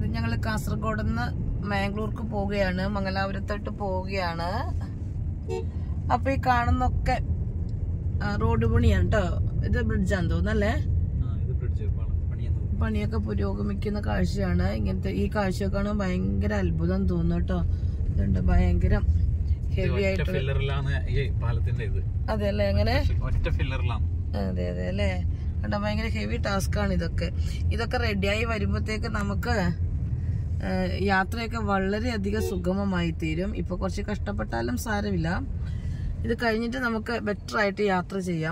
ഞങ്ങൾ കാസർഗോഡ് നിന്ന് മാംഗ്ലൂർക്ക് പോവുകയാണ് മംഗലാപുരത്തോട്ട് പോവുകയാണ് അപ്പൊ ഈ കാണുന്നൊക്കെ ആ, റോഡ് പണിയാണ് കേട്ടോ ഇത് ബ്രിഡ്ജാന്ന് തോന്നുന്നല്ലേ ആ ഇത് ബ്രിഡ്ജ് പണിയുന്നു പണിയൊക്കെ പുരോഗമിക്കുന്ന കാഴ്ചയാണ് ഇങ്ങനത്തെ ഈ കാഴ്ചയൊക്കെ കാണുമ്പോൾ ഭയങ്കര അത്ഭുതം തോന്നുന്നു കേട്ടോ ഇതുണ്ട് ഭയങ്കര ഹെവി ഒറ്റ ആയിട്ട് ഫില്ലറിലാണ് ഈ പാലത്തിന്റെ ഇത് അതെ അല്ലേ എങ്ങനെ ഒറ്റ ഫില്ലറിലാണ് അതെ അതെ അല്ലേ കണ്ടോ ഭയങ്കര ഹെവി ടാസ്ക് ആണ് ഇതൊക്കെ ഇതൊക്കെ റെഡിയായി വരുമ്പോഴത്തേക്ക് നമുക്ക് ആ, യാത്രയൊക്കെ വളരെയധികം സുഗമമായി തീരും ഇപ്പൊ കുറച്ച് കഷ്ടപ്പെട്ടാലും സാരമില്ല ഇത് കഴിഞ്ഞിട്ട് നമുക്ക് ബെറ്റർ ആയിട്ട് യാത്ര ചെയ്യാം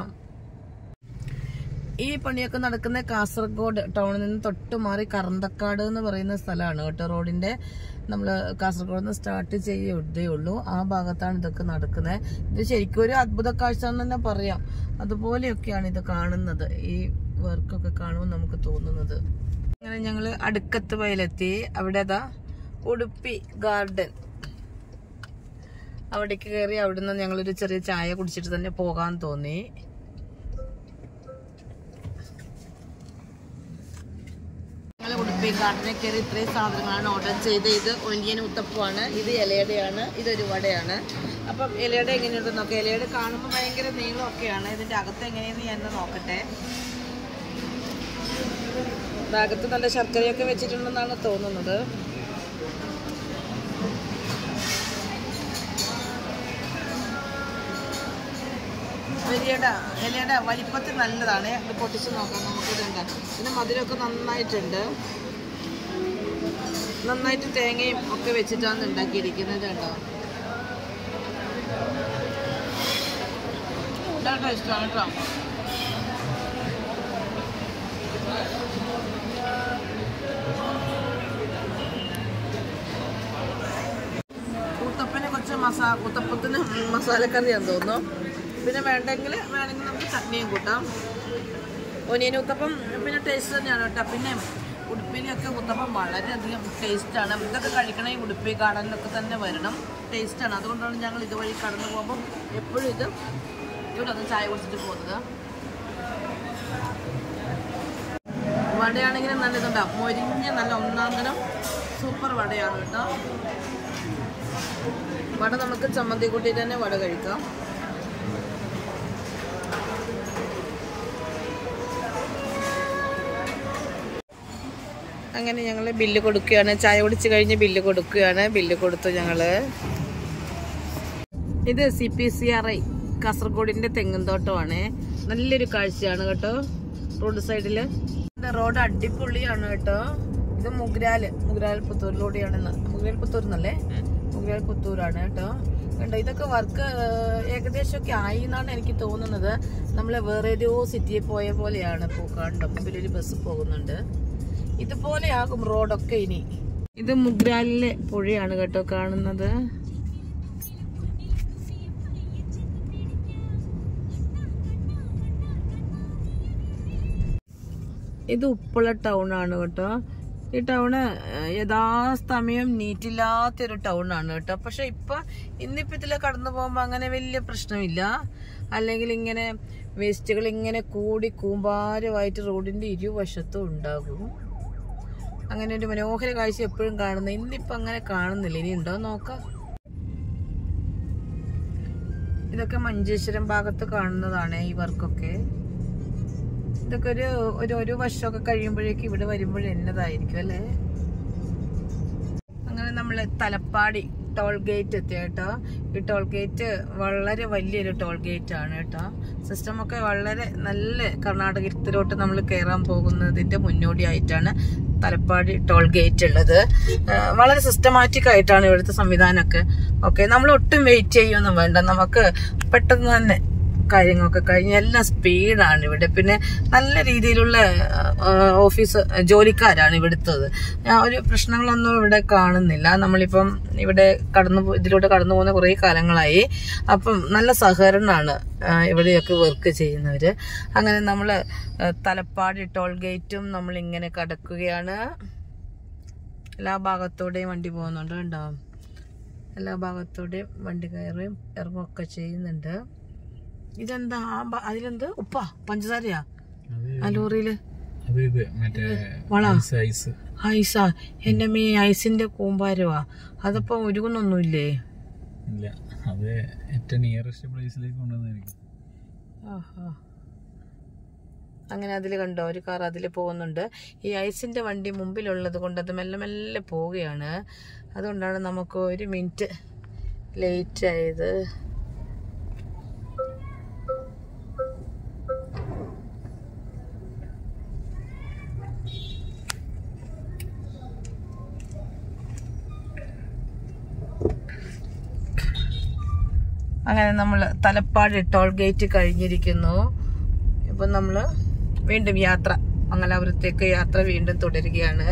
ഈ പണിയൊക്കെ നടക്കുന്ന കാസർഗോഡ് ടൗണിൽ നിന്ന് തൊട്ട് മാറി കറന്തക്കാട് എന്ന് പറയുന്ന സ്ഥലമാണ് കേട്ടോ റോഡിന്റെ നമ്മൾ കാസർഗോഡ് നിന്ന് സ്റ്റാർട്ട് ചെയ്യേ ഉള്ളൂ ആ ഭാഗത്താണ് ഇതൊക്കെ നടക്കുന്നത് ഇത് ശരിക്കും ഒരു അത്ഭുത കാഴ്ച എന്ന് തന്നെ പറയാം അതുപോലെയൊക്കെയാണ് ഇത് കാണുന്നത് ഈ വർക്കൊക്കെ കാണുമ്പോൾ നമുക്ക് തോന്നുന്നത് അങ്ങനെ ഞങ്ങള് അടുക്കത്ത് വയലെത്തി അവിടെ അതാ ഉടുപ്പി ഗാർഡൻ അവിടേക്ക് കയറി അവിടുന്ന് ഞങ്ങളൊരു ചെറിയ ചായ കുടിച്ചിട്ട് തന്നെ പോകാൻ തോന്നി ഞങ്ങൾ ഉടുപ്പി ഗാർഡനിൽ കയറി ഇത്രയും സാധനങ്ങളാണ് ഓർഡർ ചെയ്ത് ഇത് ഒനിയൻ ഉത്തപ്പമാണ് ഇത് ഇലയുടെയാണ് ഇതൊരു വടയാണ് അപ്പം ഇലയുടെ എങ്ങനെയുണ്ടെന്ന് നോക്കാം ഇലയുടെ കാണുമ്പോൾ ഭയങ്കര നീളമൊക്കെയാണ് ഇതിന്റെ അകത്ത് എങ്ങനെയെന്ന് ഞാൻ ഒന്ന് നോക്കട്ടെ അകത്ത് നല്ല ശർക്കരയൊക്കെ വെച്ചിട്ടുണ്ടെന്നാണ് തോന്നുന്നത് വലിയുടെ ഇലയുടെ വലിപ്പത്തിൽ നല്ലതാണ് ഇത് പൊട്ടിച്ച് നോക്കാം നമുക്ക് ഇതുണ്ട് ഇതിന് മധുരമൊക്കെ നന്നായിട്ടുണ്ട് നന്നായിട്ട് തേങ്ങയും ഒക്കെ വെച്ചിട്ടാണ് ഉണ്ടാക്കിയിരിക്കുന്നത് കേട്ടോ ഇതാണ് ഇഷ്ടമാണ് കേട്ടോ ഊത്തപ്പനെ കുറച്ച് മസാ ഊത്തപ്പത്തിന് മസാലക്കറിയാന്ന് തോന്നുന്നു പിന്നെ വേണ്ടെങ്കിൽ വേണമെങ്കിൽ നമുക്ക് ചട്നിയും കൂട്ടാം ഒനിയൻ ഊത്തപ്പം പിന്നെ ടേസ്റ്റ് തന്നെയാണ് കേട്ടോ പിന്നെ ഉടുപ്പിയിലൊക്കെ ഊത്തപ്പം വളരെയധികം ടേസ്റ്റാണ് ഇതൊക്കെ കഴിക്കണമെങ്കിൽ ഉടുപ്പി ഗാർഡനിലൊക്കെ തന്നെ വരണം ടേസ്റ്റാണ് അതുകൊണ്ടാണ് ഞങ്ങൾ ഇതുവഴി കടന്നു പോകുമ്പോൾ എപ്പോഴും ഇത് ഇവിടെ ഒന്ന് ചായ കുടിച്ചിട്ട് പോകുന്നത് വടയാണെങ്കിൽ നല്ല ഇതുണ്ടാവും മൊരിഞ്ഞ നല്ല ഒന്നാം തരം സൂപ്പർ വടയാണ് കേട്ടോ വട നമുക്ക് ചമ്മന്തി കൂട്ടിയിട്ട് തന്നെ വട കഴിക്കാം അങ്ങനെ ഞങ്ങൾ ബില്ല് കൊടുക്കുകയാണ് ചായ കുടിച്ച് കഴിഞ്ഞ് ബില്ല് കൊടുക്കുകയാണ് ബില്ല് കൊടുത്തു ഞങ്ങള് ഇത് C P C R I കാസർഗോഡിന്റെ തെങ്ങുംതോട്ടമാണ് നല്ലൊരു കാഴ്ചയാണ് കേട്ടോ റോഡ് സൈഡില് റോഡ് അടിപൊളിയാണ് കേട്ടോ ഇത് മുഗ്രാല് മുഗ്രാൽ പുത്തൂരിലൂടെയാണ് മുഗ്രാൽ പുത്തൂർ എന്നല്ലേ മുഗ്രാൽ പുത്തൂരാണ് കേട്ടോ കണ്ടോ ഇതൊക്കെ വർക്ക് ഏകദേശമൊക്കെ ആയി എന്നാണ് എനിക്ക് തോന്നുന്നത് നമ്മൾ വേറെ ഏതോ സിറ്റിയിൽ പോയ പോലെയാണ് ഇപ്പോ കണ്ടോ മുമ്പിലൊരു ബസ് പോകുന്നുണ്ട് ഇതുപോലെയാകും റോഡൊക്കെ ഇനി ഇത് മുഗ്രാലിലെ പുഴയാണ് കേട്ടോ കാണുന്നത് ഇത് ഉപ്പള ടൗൺ ആണ് കേട്ടോ ഈ ടൗണ് ഏഹ്, യഥാസമയം നീറ്റില്ലാത്തൊരു ടൗൺ ആണ് കേട്ടോ പക്ഷെ ഇപ്പൊ ഇന്നിപ്പോ ഇതിലെ കടന്നു പോകുമ്പോ അങ്ങനെ വലിയ പ്രശ്നമില്ല അല്ലെങ്കിൽ ഇങ്ങനെ വേസ്റ്റുകൾ ഇങ്ങനെ കൂടി കൂമ്പാരമായിട്ട് റോഡിന്റെ ഇരുവശത്തും ഉണ്ടാകും അങ്ങനെ ഒരു മനോഹര കാഴ്ച എപ്പോഴും കാണുന്നത് ഇന്നിപ്പോ അങ്ങനെ കാണുന്നില്ല ഇനി ഉണ്ടോ നോക്കാം ഇതൊക്കെ മഞ്ചേശ്വരം ഭാഗത്ത് കാണുന്നതാണ് ഈ വർക്കൊക്കെ ഇതൊക്കെ ഒരു ഒരു ഒരു വർഷമൊക്കെ കഴിയുമ്പോഴേക്ക് ഇവിടെ വരുമ്പോഴേ എന്നതായിരിക്കും അല്ലേ അങ്ങനെ നമ്മൾ തലപ്പാടി ടോൾ ഗേറ്റ് എത്തി കേട്ടോ ഈ ടോൾ ഗേറ്റ് വളരെ വലിയൊരു ടോൾ ഗേറ്റ് ആണ് കേട്ടോ സിസ്റ്റം ഒക്കെ വളരെ നല്ല കർണാടകത്തിലോട്ട് നമ്മൾ കയറാൻ പോകുന്നതിന്റെ മുന്നോടിയായിട്ടാണ് തലപ്പാടി ടോൾ ഗേറ്റ് ഉള്ളത് ആ, വളരെ സിസ്റ്റമാറ്റിക് ആയിട്ടാണ് ഇവിടുത്തെ സംവിധാനമൊക്കെ ഓക്കെ നമ്മൾ ഒട്ടും വെയിറ്റ് ചെയ്യൊന്നും വേണ്ട നമുക്ക് പെട്ടെന്ന് തന്നെ കാര്യങ്ങളൊക്കെ കഴിഞ്ഞ് എല്ലാം സ്പീഡാണ് ഇവിടെ പിന്നെ നല്ല രീതിയിലുള്ള ആ, ഓഫീസ് ജോലിക്കാരാണ് ഇവിടുത്തത് ആ, ഒരു പ്രശ്നങ്ങളൊന്നും ഇവിടെ കാണുന്നില്ല നമ്മളിപ്പം ഇവിടെ കടന്നു പോ- ഇതിലൂടെ കടന്നു പോകുന്ന കുറേ കാലങ്ങളായി അപ്പം നല്ല സഹകരണമാണ് ആ, ഇവിടെയൊക്കെ വർക്ക് ചെയ്യുന്നവര് അങ്ങനെ നമ്മൾ തലപ്പാടി ടോൾ ഗേറ്റും നമ്മൾ ഇങ്ങനെ കടക്കുകയാണ് എല്ലാ ഭാഗത്തൂടെയും വണ്ടി പോകുന്നുണ്ട് കണ്ടോ എല്ലാ ഭാഗത്തൂടെയും വണ്ടി കയറുകയും ഇറങ്ങുകയൊക്കെ ചെയ്യുന്നുണ്ട് ഇതെന്താ ആ ബ- അതിലെന്ത് ഉപ്പാ പഞ്ചസാരയാ ആ ലോറിയില് അത് ഇത് മറ്റേ വള? ഐസ് ഐസ് ഐസാ എന്റെ മീ ഐസിന്റെ കൂമ്പാരവാ അതിപ്പോ ഒരുങ്ങുന്നൊന്നുമില്ലേ ഇല്ല അത് ഏറ്റവും നിയറസ്റ്റ് പ്ലേസിലേക്ക് കൊണ്ടുവന്നായിരിക്കും ആഹാ. അങ്ങനെ അതിൽ കണ്ടോ ഒരു കാർ അതിൽ പോകുന്നുണ്ട് ഈ ഐസിന്റെ വണ്ടി മുമ്പിലുള്ളത് കൊണ്ട് അത് മെല്ലെ മെല്ലെ പോവുകയാണ് അതുകൊണ്ടാണ് നമുക്ക് ഒരു മിനിറ്റ് ലേറ്റ് ആയത് അങ്ങനെ നമ്മൾ തലപ്പാട് ടോൾ ഗേറ്റ് കഴിഞ്ഞിരിക്കുന്നു ഇപ്പം നമ്മൾ വീണ്ടും യാത്ര മംഗലാപുരത്തേക്ക് യാത്ര വീണ്ടും തുടരുകയാണ്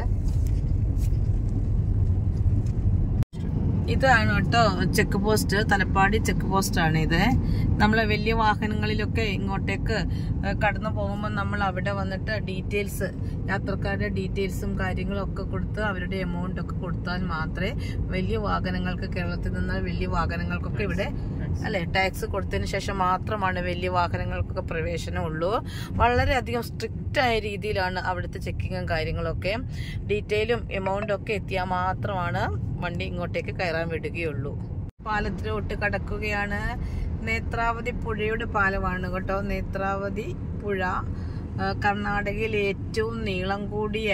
ഇതാണ് കേട്ടോ check post Thalappady check post ആണ് ഇത് നമ്മളെ വലിയ വാഹനങ്ങളിലൊക്കെ ഇങ്ങോട്ടേക്ക് ഏഹ്, കടന്നു പോകുമ്പോൾ നമ്മൾ അവിടെ വന്നിട്ട് ഡീറ്റെയിൽസ് യാത്രക്കാരുടെ ഡീറ്റെയിൽസും കാര്യങ്ങളും ഒക്കെ കൊടുത്ത് അവരുടെ എമൗണ്ട് ഒക്കെ കൊടുത്താൽ മാത്രമേ വലിയ വാഹനങ്ങൾക്ക് കേരളത്തിൽ നിന്ന് വലിയ വാഹനങ്ങൾക്കൊക്കെ ഇവിടെ അല്ലെ ടാക്സ് കൊടുത്തതിന് ശേഷം മാത്രമാണ് വലിയ വാഹനങ്ങൾക്കൊക്കെ പ്രവേശനം ഉള്ളൂ വളരെയധികം സ്ട്രിക്റ്റ് ആയ രീതിയിലാണ് അവിടുത്തെ ചെക്കിങ്ങും കാര്യങ്ങളൊക്കെ ഡീറ്റെയിലും എമൗണ്ടും ഒക്കെ എത്തിയാൽ മാത്രമാണ് വണ്ടി ഇങ്ങോട്ടേക്ക് കയറാൻ വിടുകയുള്ളൂ പാലത്തിലോട്ട് കടക്കുകയാണ് നേത്രാവതി പുഴയുടെ പാലമാണ് കേട്ടോ നേത്രാവതി പുഴ ആ, കർണാടകയിൽ ഏറ്റവും നീളം കൂടിയ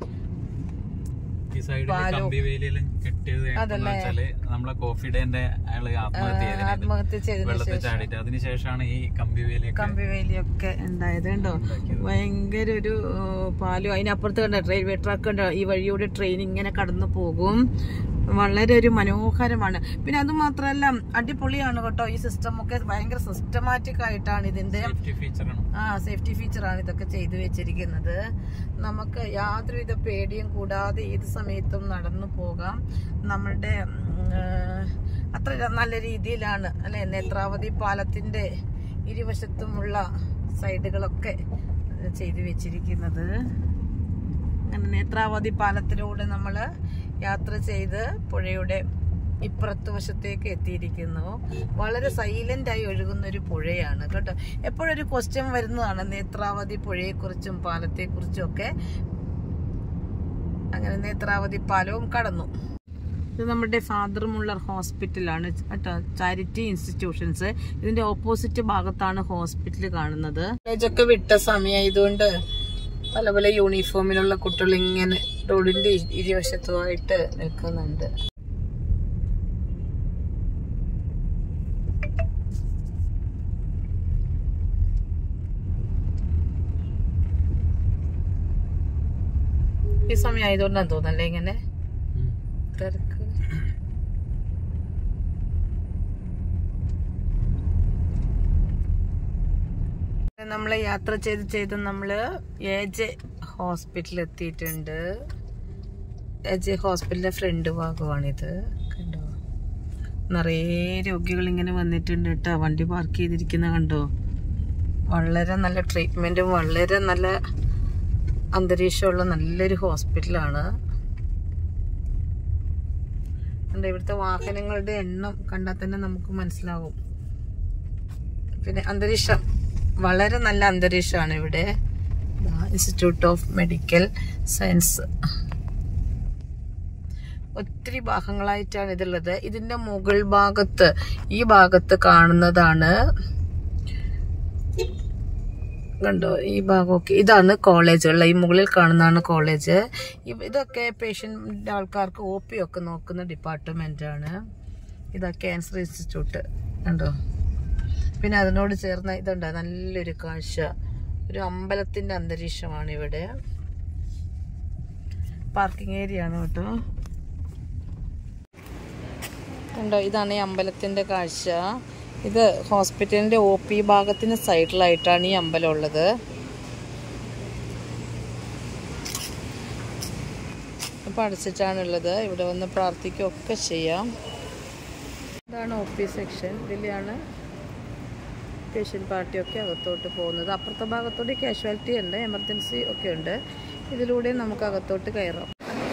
ഈ സൈഡിൽ പാലവും. കമ്പി വേലിയെല്ലാം കെട്ടിയത് എന്ന് അതല്ലേ? വെച്ചാല് നമ്മളെ കോഫി ഡേന്റെ അയാള് ആത്മഹത്യ ചെയ്തതിന് ആത്മഹത്യ ചെയ്തതിനു വെള്ളത്തിൽ ശേഷം ചാടിയിട്ട് അതിനുശേഷമാണ് ഈ കമ്പി വേലിയൊക്കെ കമ്പിവേലിയൊക്കെ ഉണ്ടായത് കണ്ടോ ഉണ്ടാക്കിയത്. ഭയങ്കര ഒരു ഏഹ്, പാലും അതിനപ്പുറത്ത് കണ്ട റെയിൽവേ ട്രാക്ക് കണ്ടോ ഈ വഴിയൂടെ ട്രെയിൻ ഇങ്ങനെ കടന്നു പോകും വളരെ ഒരു മനോഹരമാണ് പിന്നെ അത് മാത്രമല്ല അടിപൊളിയാണ് കേട്ടോ ഈ സിസ്റ്റം ഒക്കെ ഭയങ്കര സിസ്റ്റമാറ്റിക് ആയിട്ടാണ് ഇതിന്റെ സേഫ്റ്റി ഫീച്ചറാണ് ആ സേഫ്റ്റി ഫീച്ചറാണ് ഇതൊക്കെ ചെയ്തു വെച്ചിരിക്കുന്നത് നമുക്ക് യാതൊരുവിധ പേടിയും കൂടാതെ ഏത് സമയത്തും നടന്നു പോകാം നമ്മളുടെ ഉം, ഏഹ്, അത്ര നല്ല രീതിയിലാണ് അല്ലെ നേത്രാവതി പാലത്തിന്റെ ഇരുവശത്തുമുള്ള സൈഡുകളൊക്കെ ചെയ്തു വെച്ചിരിക്കുന്നത് അങ്ങനെ നേത്രാവതി പാലത്തിലൂടെ നമ്മൾ യാത്ര ചെയ്ത് പുഴയുടെ ഇപ്പുറത്ത് വശത്തേക്ക് എത്തിയിരിക്കുന്നു വളരെ സൈലന്റ് ആയി ഒഴുകുന്ന ഒരു പുഴയാണ് കേട്ടോ എപ്പോഴൊരു ക്വസ്റ്റ്യൻ വരുന്നതാണ് നേത്രാവതി പുഴയെക്കുറിച്ചും പാലത്തെക്കുറിച്ചും ഒക്കെ അങ്ങനെ നേത്രാവതി പാലവും കടന്നു ഇത് നമ്മുടെ ഫാദർ മുള്ളർ ഹോസ്പിറ്റലാണ് കേട്ടോ ചാരിറ്റി ഇൻസ്റ്റിറ്റ്യൂഷൻസ് ഇതിന്റെ ഓപ്പോസിറ്റ് ഭാഗത്താണ് ഹോസ്പിറ്റൽ കാണുന്നത് കോളേജൊക്കെ വിട്ട സമയമായതുകൊണ്ട് പല പല യൂണിഫോമിലുള്ള കുട്ടികൾ ഇങ്ങനെ റോഡിന്റെ ഇ- ഇരുവശത്തുമായിട്ട് നിൽക്കുന്നുണ്ട് ഈ സമയം ആയതുകൊണ്ടാണ് തോന്നല്ലേ ഇങ്ങനെ തിരക്ക് നമ്മള് യാത്ര ചെയ്ത് ചെയ്ത് നമ്മള് എ ജെ ഹോസ്പിറ്റലിൽ എത്തിയിട്ടുണ്ട് എ ജെ ഹോസ്പിറ്റലിന്റെ ഫ്രണ്ട് ഭാഗമാണിത് കണ്ടോ നിറയെ രോഗികൾ ഇങ്ങനെ വന്നിട്ടുണ്ട് കേട്ടോ വണ്ടി പാർക്ക് ചെയ്തിരിക്കുന്ന കണ്ടോ വളരെ നല്ല ട്രീറ്റ്മെന്റും വളരെ നല്ല അന്തരീക്ഷമുള്ള നല്ലൊരു ഹോസ്പിറ്റലാണ് കണ്ടോ ഇവിടുത്തെ വാഹനങ്ങളുടെ എണ്ണം കണ്ടാൽ തന്നെ നമുക്ക് മനസ്സിലാവും പിന്നെ അന്തരീക്ഷം വളരെ നല്ല അന്തരീക്ഷമാണ് ഇവിടെ ഇൻസ്റ്റിറ്റ്യൂട്ട് ഓഫ് മെഡിക്കൽ സയൻസ് ഒത്തിരി ഭാഗങ്ങളായിട്ടാണ് ഇതുള്ളത് ഇതിന്റെ മുകൾ ഭാഗത്ത് ഈ ഭാഗത്ത് കാണുന്നതാണ് കണ്ടോ ഈ ഭാഗമൊക്കെ ഇതാണ് കോളേജുകൾ ഈ മുകളിൽ കാണുന്നതാണ് കോളേജ് ഇവ- ഇതൊക്കെ പേഷ്യൻ്റ് ആൾക്കാർക്ക് ഒ പി ഒക്കെ നോക്കുന്ന ഡിപ്പാർട്ട്മെന്റ് ആണ് ഇതാ ക്യാൻസർ ഇൻസ്റ്റിറ്റ്യൂട്ട് കണ്ടോ പിന്നെ അതിനോട് ചേർന്ന ഇതുണ്ട് നല്ലൊരു കാഴ്ച ഒരു അമ്പലത്തിന്റെ അന്തരീക്ഷമാണ് ഇവിടെ പാർക്കിംഗ് ഏരിയ ആണ് കേട്ടോ കണ്ടോ ഇതാണ് ഈ അമ്പലത്തിന്റെ കാഴ്ച ഇത് ഹോസ്പിറ്റലിന്റെ ഒ പി ഭാഗത്തിന് സൈഡിലായിട്ടാണ് ഈ അമ്പലം ഉള്ളത് അപ്പം അടച്ചിട്ടാണുള്ളത് ഇവിടെ വന്ന് പ്രാർത്ഥിക്കുകയൊക്കെ ചെയ്യാം ഇതാണ് ഒ പി സെക്ഷൻ ഇതിലാണ് പേഷ്യൻ്റ് പാർട്ടിയൊക്കെ അകത്തോട്ട് പോകുന്നത് അപ്പുറത്തെ ഭാഗത്തോട്ട് കാഷ്വാലിറ്റി ഉണ്ട് എമർജൻസി ഒക്കെ ഉണ്ട് ഇതിലൂടെ നമുക്ക് അകത്തോട്ട് കയറാം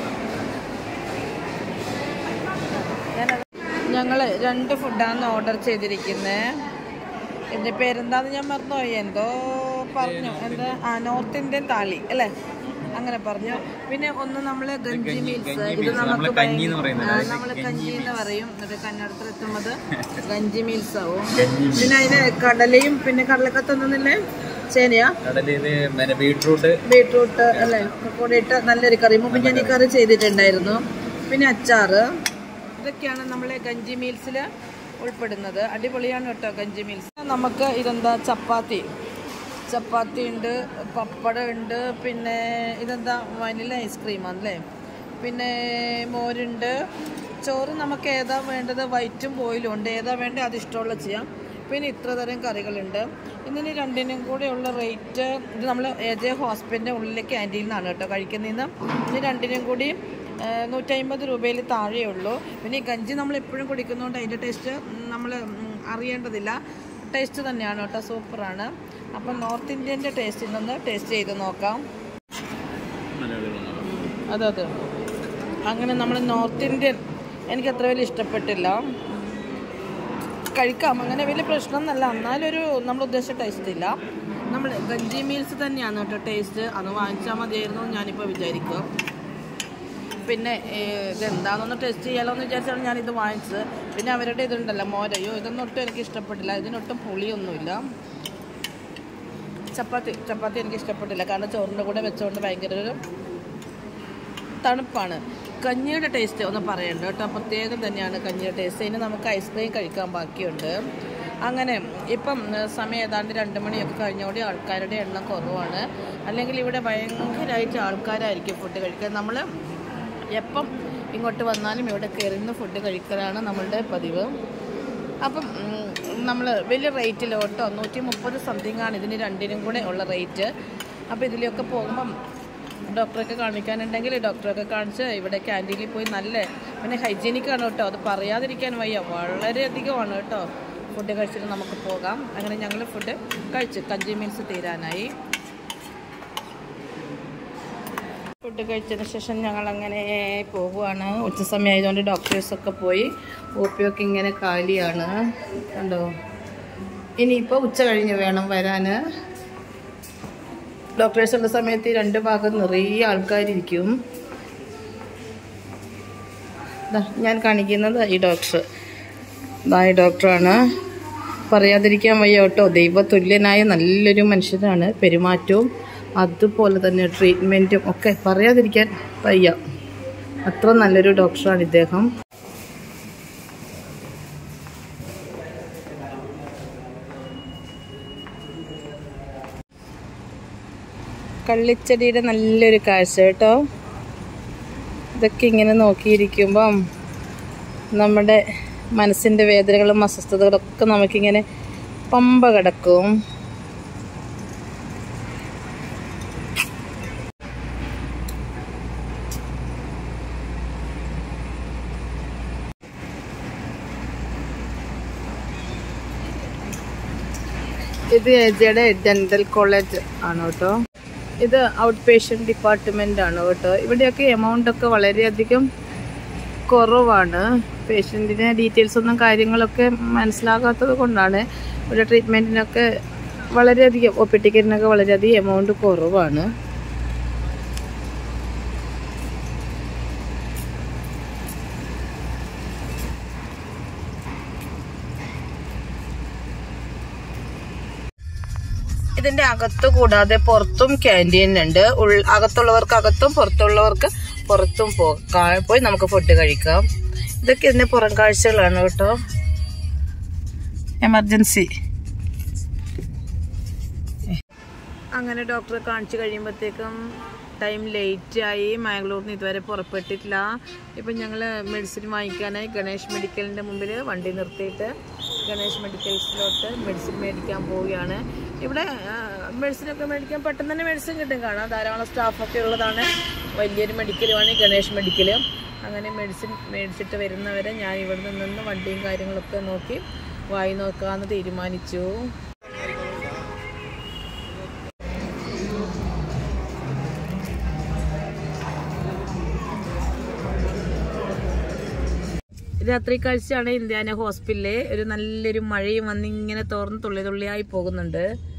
ഞങ്ങൾ രണ്ട് ഫുഡാണ് ഓർഡർ ചെയ്തിരിക്കുന്നത് എൻ്റെ പേരെന്താന്ന് ഞാൻ മറന്നുപോയി എന്തോ പറഞ്ഞു എന്താ ആ നോർത്ത് ഇന്ത്യൻ താളി അല്ലേ അങ്ങനെ പറഞ്ഞു പിന്നെ ഒന്ന് നമ്മള് ഗഞ്ചി മീൽസ് ഇത് നമുക്ക് കഞ്ഞി എന്ന് പറയുന്നത് ആ, നമ്മള് കഞ്ഞി എന്ന് പറയും എന്നിട്ട് കന്നഡത്തിൽ എത്തുന്നത് ഗഞ്ചി മീൽസ് ആവും പിന്നെ അതിന് കടലയും പിന്നെ കടലക്കത്തൊന്നില്ലേ ചേനയാ കടലില് മറ്റേ ബീട്രൂട്ട് ബീട്രൂട്ട് അല്ലേ കൂടിയിട്ട് നല്ലൊരു കറി മുപ്പിഞ്ഞി കറി ചെയ്തിട്ടുണ്ടായിരുന്നു പിന്നെ അച്ചാറ് ഇതൊക്കെയാണ് നമ്മളെ ഗഞ്ചി മീൽസിൽ ഉൾപ്പെടുന്നത് അടിപൊളിയാണ് കേട്ടോ ഗഞ്ചി മീൽസ് നമുക്ക് ഇതെന്താ ചപ്പാത്തി ചപ്പാത്തി ഉണ്ട് പപ്പടം ഉണ്ട് പിന്നെ ഇതെന്താ വനില ഐസ്ക്രീമാണ് അല്ലേ പിന്നെ മോരുണ്ട് ചോറ് നമുക്ക് ഏതാ വേണ്ടത് വൈറ്റും ബോയിലും ഉണ്ട് ഏതാ വേണ്ടത് അത് ഇഷ്ടമുള്ള ചെയ്യാം പിന്നെ ഇത്ര തരം കറികളുണ്ട് ഇതിന് രണ്ടിനും കൂടെ ഉള്ള റേറ്റ് ഇത് നമ്മൾ എ ജെ ഹോസ്പിറ്റലിൻ്റെ ഉള്ളിലെ ക്യാൻറ്റീനിൽ നിന്നാണ് കേട്ടോ കഴിക്കുന്നതിന് ഇതിന് രണ്ടിനും കൂടി നൂറ്റമ്പത് രൂപയിൽ താഴെയേ ഉള്ളൂ പിന്നെ ഈ ഗഞ്ചി നമ്മൾ എപ്പോഴും കുടിക്കുന്നതുകൊണ്ട് അതിൻ്റെ ടേസ്റ്റ് നമ്മൾ അറിയേണ്ടതില്ല ടേസ്റ്റ് തന്നെയാണ് കേട്ടോ സൂപ്പറാണ് അപ്പം നോർത്ത് ഇന്ത്യൻ്റെ ടേസ്റ്റിൽ നിന്ന് ടേസ്റ്റ് ചെയ്ത് നോക്കാം അതെ അതെ അങ്ങനെ നമ്മൾ നോർത്ത് ഇന്ത്യൻ എനിക്ക് അത്ര വലിയ ഇഷ്ടപ്പെട്ടില്ല കഴിക്കാം അങ്ങനെ വലിയ പ്രശ്നമൊന്നല്ല എന്നാലൊരു നമ്മൾ ഉദ്ദേശിച്ച ടേസ്റ്റ് ഇല്ല നമ്മൾ ഗഞ്ചി മീൽസ് തന്നെയാണ് കേട്ടോ ടേസ്റ്റ് അത് വാങ്ങിച്ചാൽ മതിയായിരുന്നു എന്ന് ഞാനിപ്പോൾ വിചാരിക്കുക പിന്നെ ഏഹ്, ഇതെന്താണെന്നൊന്ന് ടെസ്റ്റ് ചെയ്യാലോ എന്ന് വിചാരിച്ചാണ് ഞാനിത് വാങ്ങിച്ചത് പിന്നെ അവരുടെ ഇതുണ്ടല്ലോ മോരയോ ഇതൊന്നും ഒട്ടും എനിക്ക് ഇഷ്ടപ്പെട്ടില്ല ഇതിനൊട്ടും പുളിയൊന്നുമില്ല ചപ്പാത്തി ചപ്പാത്തി എനിക്ക് ഇഷ്ടപ്പെട്ടില്ല കാരണം ചോറിൻ്റെ കൂടെ വെച്ചുകൊണ്ട് ഭയങ്കര ഒരു തണുപ്പാണ് കഞ്ഞിയുടെ ടേസ്റ്റ് ഒന്ന് പറയണ്ട കേട്ടോ പ്രത്യേകം തന്നെയാണ് കഞ്ഞിയുടെ ടേസ്റ്റ് ഇനി നമുക്ക് ഐസ്ക്രീം കഴിക്കാൻ ബാക്കിയുണ്ട് അങ്ങനെ ഇപ്പം ഏഹ്, സമയം ഏതാണ്ട് രണ്ട് മണിയൊക്കെ കഴിഞ്ഞോടെ ആൾക്കാരുടെ എണ്ണം കുറവാണ് അല്ലെങ്കിൽ ഇവിടെ ഭയങ്കരമായിട്ട് ആൾക്കാരായിരിക്കും ഫുഡ് കഴിക്കാൻ നമ്മൾ എപ്പം ഇങ്ങോട്ട് വന്നാലും ഇവിടെ കയറുന്ന ഫുഡ് കഴിക്കലാണ് നമ്മളുടെ പതിവ് അപ്പം നമ്മൾ വലിയ റേറ്റിൽ കേട്ടോ നൂറ്റി മുപ്പത് സംതിങ് ആണ് ഇതിന് രണ്ടിനും കൂടെ ഉള്ള റേറ്റ് അപ്പോൾ ഇതിലൊക്കെ പോകുമ്പം ഡോക്ടറൊക്കെ കാണിക്കാനുണ്ടെങ്കിൽ ഡോക്ടറൊക്കെ കാണിച്ച് ഇവിടെ ക്യാൻറ്റീനിൽ പോയി നല്ല പിന്നെ ഹൈജീനിക് ആണ് കേട്ടോ അത് പറയാതിരിക്കാൻ വയ്യ വളരെയധികമാണ് കേട്ടോ ഫുഡ് കഴിച്ചിട്ട് നമുക്ക് പോകാം അങ്ങനെ ഞങ്ങൾ ഫുഡ് കഴിച്ചു കഞ്ചി മീൽസ് തീരാനായി ഫുഡ് കഴിച്ചതിന് ശേഷം ഞങ്ങൾ അങ്ങനെ പോകുവാണ് ഉച്ച സമയം ആയതുകൊണ്ട് ഡോക്ടേഴ്സൊക്കെ പോയി ഒ പി ഒക്കെ ഇങ്ങനെ കാലിയാണ് കണ്ടോ ഇനിയിപ്പോൾ ഉച്ച കഴിഞ്ഞ് വേണം വരാൻ ഡോക്ടേഴ്സ് ഉള്ള സമയത്ത് ഈ രണ്ട് ഭാഗം നിറയെ ആൾക്കാരിരിക്കും ദാ ഞാൻ കാണിക്കുന്നത് ഈ ഡോക്ടർ ഇതാ ഈ ഡോക്ടറാണ് പറയാതിരിക്കാൻ വയ്യ കേട്ടോ ദൈവതുല്യനായ നല്ലൊരു മനുഷ്യനാണ് പെരുമാറ്റവും അതുപോലെ തന്നെ ട്രീറ്റ്മെൻറ്റും ഒക്കെ പറയാതിരിക്കാൻ വയ്യ അത്ര നല്ലൊരു ഡോക്ടറാണ് ഇദ്ദേഹം കള്ളിച്ചെടിയുടെ നല്ലൊരു കാഴ്ച കേട്ടോ ഇതൊക്കെ ഇങ്ങനെ നോക്കിയിരിക്കുമ്പം നമ്മുടെ മനസ്സിൻ്റെ വേദനകളും അസ്വസ്ഥതകളും ഒക്കെ നമുക്കിങ്ങനെ പമ്പ കിടക്കും ഇത് എജയുടെ ഡെന്റൽ കോളേജ് ആണ് കേട്ടോ ഇത് ഔട്ട് പേഷ്യൻ്റ് ഡിപ്പാർട്ട്മെൻ്റ് ആണ് കേട്ടോ ഇവിടെയൊക്കെ എമൗണ്ട് ഒക്കെ വളരെയധികം കുറവാണ് പേഷ്യൻറ്റിന് ഡീറ്റെയിൽസ് ഒന്നും കാര്യങ്ങളൊക്കെ മനസ്സിലാകാത്തത് കൊണ്ടാണ് ഇവിടെ ട്രീറ്റ്മെൻറ്റിനൊക്കെ വളരെയധികം ഒ പി ടിക്കറ്റിനൊക്കെ വളരെയധികം എമൗണ്ട് കുറവാണ് ഇതിന്റെ അകത്ത് കൂടാതെ പുറത്തും ക്യാൻറ്റീൻ ഉണ്ട് ഉൾ- അകത്തുള്ളവർക്ക് അകത്തും പുറത്തുള്ളവർക്ക് പുറത്തും പോകാം പോയി നമുക്ക് ഫുഡ് കഴിക്കാം ഇതൊക്കെ ഇതിന്റെ പുറം കാഴ്ചകളാണ് കേട്ടോ എമർജൻസി അങ്ങനെ ഡോക്ടറെ കാണിച്ചു കഴിയുമ്പോഴത്തേക്കും ടൈം ലേറ്റ് ആയി മാംഗ്ലൂരിൽ നിന്ന് ഇതുവരെ പുറപ്പെട്ടിട്ടില്ല ഇപ്പം ഞങ്ങൾ മെഡിസിൻ വാങ്ങിക്കാനായി ഗണേഷ് മെഡിക്കലിൻ്റെ മുമ്പിൽ വണ്ടി നിർത്തിയിട്ട് ഗണേഷ് മെഡിക്കൽസിലോട്ട് മെഡിസിൻ മേടിക്കാൻ പോവുകയാണ് ഇവിടെ മെഡിസിനൊക്കെ മേടിക്കാൻ പെട്ടെന്ന് തന്നെ മെഡിസിൻ കിട്ടും കാണാം ധാരാളം സ്റ്റാഫൊക്കെ ഉള്ളതാണ് വലിയൊരു മെഡിക്കലുമാണ് ഈ ഗണേഷ് മെഡിക്കൽ അങ്ങനെ മെഡിസിൻ മേടിച്ചിട്ട് വരുന്നവരെ ഞാൻ ഇവിടെ നിന്ന് വണ്ടിയും കാര്യങ്ങളൊക്കെ നോക്കി വായി നോക്കാമെന്ന് തീരുമാനിച്ചു രാത്രി കാഴ്ചയാണ് ഇന്ത്യാന ഹോസ്പിറ്റലിലെ ഒരു നല്ലൊരു മഴയും വന്നിങ്ങനെ തോർന്ന് തുള്ളി തുള്ളിയായി പോകുന്നുണ്ട്